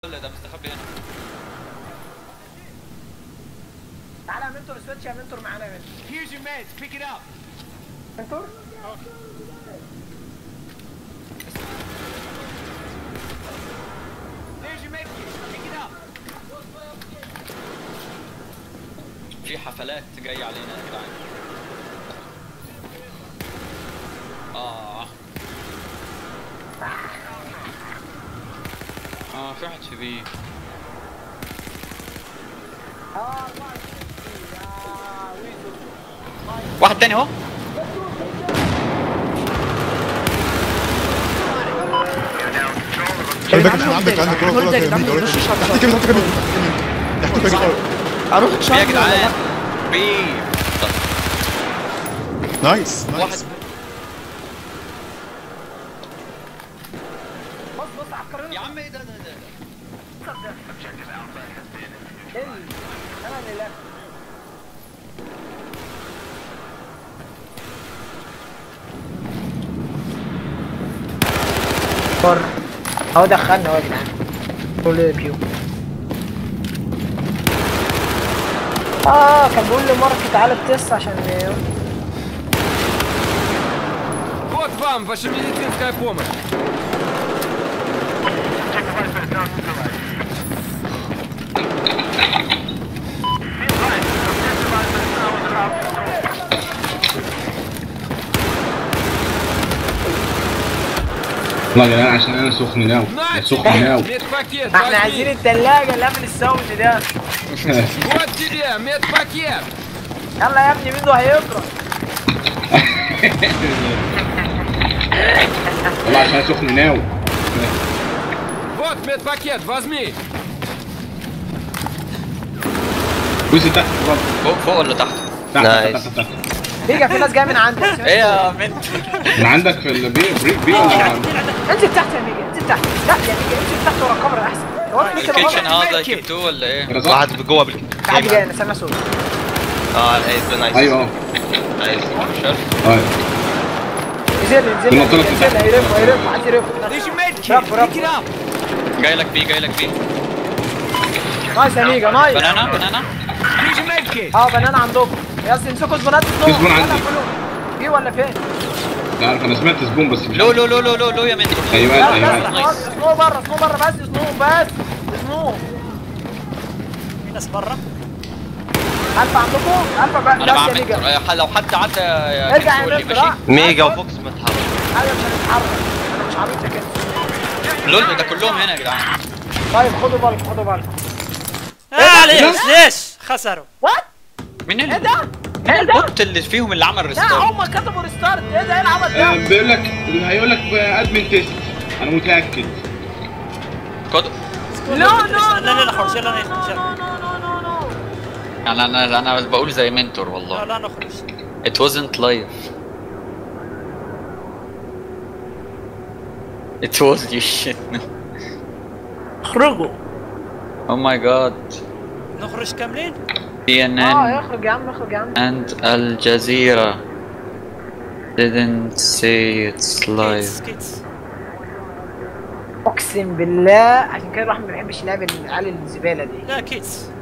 ولا ده مستخبي هنا تعالى يا منتور سويتش يا منتور معانا يا منتور Here's your meds. Pick it up. منتور There's your med kit. Pick it up. في حفلات جاية علينا يا جدعان اه اه في واحد في بي اه 24 يا ويزو واحد تاني اهو خلي بالك احنا عندك عندك ورا ورا يمين ورا يمين تحت كده تحت كده تحت كده اروح في يا جدعان بي نايس واحد نايس بص بص عسكريين يا عم ايه ده ده ده انا اللي لا بر اهو دخلنا اهو يا جدعان كل بيو اه كان بيقول لي مارك تعالى بتس عشان Вот вам ваша медицинская помощь. والله يا جدعان عشان انا سخن ناو سخن ناو Медпакет. احنا عايزين возьми. التلاجة اللي قبل السوق ده Вот тебе медпакет. يلا يا ابني ميدو هيقرا والله عشان انا سخن ناو Вот медпакет. Возьми. جزء تحت برضه. فوق فوق ولا تحت؟ تحت نايس. تحت تحت بيجا في ناس جايه من عندك ايه يا بنت من عندك في البي بي بي ولا عندك؟ انزل تحت يا ميجا انزل تحت لا يا ميجا انزل تحت ورا الكاميرا احسن هو انت كده الكيتشن غلط هذا جبتوه ولا ايه؟ رزق؟ واحد جوه بال حد جاي انا سامع صوت اه نايس نايس ايوه اه نايس شايف؟ ايوه انزل انزل كنا طلعت انزل تحت. هيرف هيرف عايز يرف There's your med kit. برافو، برافو. Pick it up. جاي لك بي جاي لك بي نايس يا ميجا نايس بنانا بنانا Here's your med kit. اه بنانا عندكم يا اسطى امسكوا زبونات في زبون عندي. ايه ولا فين؟ لا عارف انا سمعت زبون بس مش لو عارف. لو لو لو لو لو يا منتور ايوه لا ايوه بس ايوه اسمه بره اسمه بره بس اسمه بس اسمه في ناس برا الفا عندكم الفا بقى انا بس مع يا ميجا منتور آه، لو حد عدى يا ارجع كنت يا قول لي منتور ماشي اه. ميجا وفوكس متحرك ايوه مش هنتحرك انا مش عبيط يا كده لول ده كلهم هنا يا جدعان طيب خدوا بالكم خدوا بالكم آه ليش ليش خسروا وات مين ايه ال- ده؟ مين ايه ده؟ البوت اللي فيهم اللي عمل لا ريستارت؟ هم كتبوا ريستارت ايه ده ايه العبط ده؟ آه، بيقول لك هيقول لك ادمن تيست انا متاكد كود لا لا لا لا نخرج يلا نخرج يلا انا انا انا بقول زي منتور لا والله لا نخرج It wasn't live. It was you shit. اخرجوا Oh my god. نخرج كاملين اه CNN اخرج يا عم اخرج يا عم and Al Jazeera didn't say it's كيتس live. كيتس اقسم بالله عشان كده الواحد ما بيحبش لعب العيال الزباله دي لا كيتس